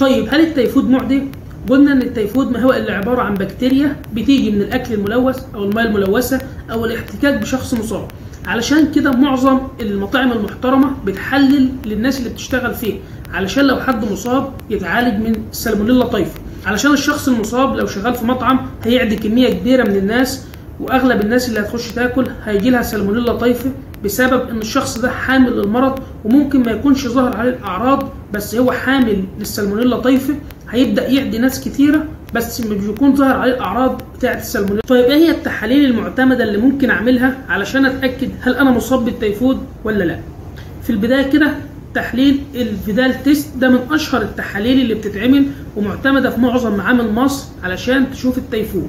طيب هل التيفود معدي قلنا ان التيفود ما هو الا عباره عن بكتيريا بتيجي من الاكل الملوث او الماء الملوثه او الاحتكاك بشخص مصاب علشان كده معظم المطاعم المحترمه بتحلل للناس اللي بتشتغل فيه علشان لو حد مصاب يتعالج من السالمونيلا طيفه علشان الشخص المصاب لو شغال في مطعم هيعدي كميه كبيره من الناس واغلب الناس اللي هتخش تاكل هيجي لها سالمونيلا طيفه بسبب ان الشخص ده حامل للمرض وممكن ما يكونش ظاهر عليه الاعراض بس هو حامل للسالمونيلا طيفه هيبدا يعدي ناس كتيره بس مش بيكون ظاهر عليه الاعراض بتاعه السالمونيلا طيب ايه هي التحاليل المعتمده اللي ممكن اعملها علشان اتاكد هل انا مصاب بالتيفود ولا لا في البدايه كده تحليل الفيدال تيست ده من اشهر التحاليل اللي بتتعمل ومعتمده في معظم معامل مصر علشان تشوف التيفود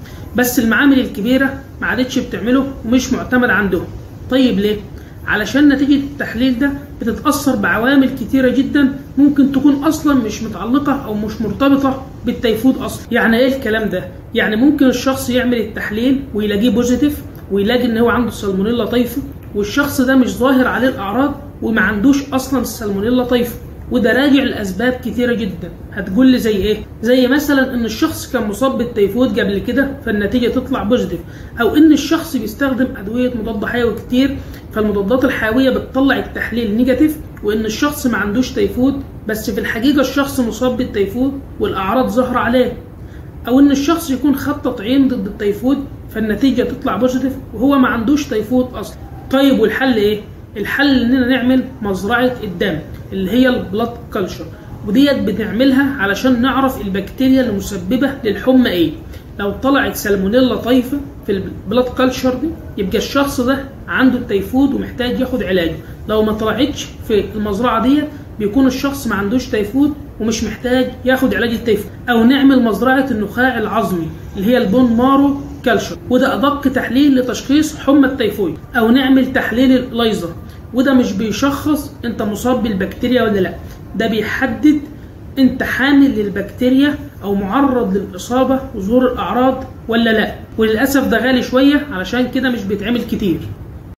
بس المعامل الكبيره ما عادتش بتعمله ومش معتمد عندهم طيب ليه علشان نتيجة التحليل ده بتتأثر بعوامل كتيرة جدا ممكن تكون أصلا مش متعلقة أو مش مرتبطة بالتيفود أصلا يعني إيه الكلام ده؟ يعني ممكن الشخص يعمل التحليل ويلاقيه بوزيتيف ويلاقي إن هو عنده سالمونيلا طيفي والشخص ده مش ظاهر عليه الأعراض وما عندوش أصلا السالمونيلا طيفي وده راجع لاسباب كتيره جدا هتقول لي زي ايه زي مثلا ان الشخص كان مصاب بالتيفود قبل كده فالنتيجه تطلع بوزيتيف او ان الشخص بيستخدم ادويه مضاد حيوي كتير فالمضادات الحيويه بتطلع التحليل نيجاتيف وان الشخص ما عندوش تيفود بس في الحقيقه الشخص مصاب بالتيفود والاعراض ظاهره عليه او ان الشخص يكون خد تطعيم ضد التيفود فالنتيجه تطلع بوزيتيف وهو ما عندوش تيفود اصلا طيب والحل ايه الحل اننا نعمل مزرعه الدم اللي هي البلاد كلشر وديت بنعملها علشان نعرف البكتيريا المسببه للحمى ايه لو طلعت سالمونيلا طيفه في البلاد كلشر دي يبقى الشخص ده عنده التيفود ومحتاج ياخد علاجه لو ما طلعتش في المزرعه ديت بيكون الشخص ما عندوش تيفود ومش محتاج ياخد علاج التيفود او نعمل مزرعه النخاع العظمي اللي هي البون مارو كالشر وده ادق تحليل لتشخيص حمى التيفويد او نعمل تحليل الليزر وده مش بيشخص انت مصاب بالبكتيريا ولا لا ده بيحدد انت حامل للبكتيريا او معرض للاصابه وظهور الاعراض ولا لا وللاسف ده غالي شويه علشان كده مش بيتعمل كتير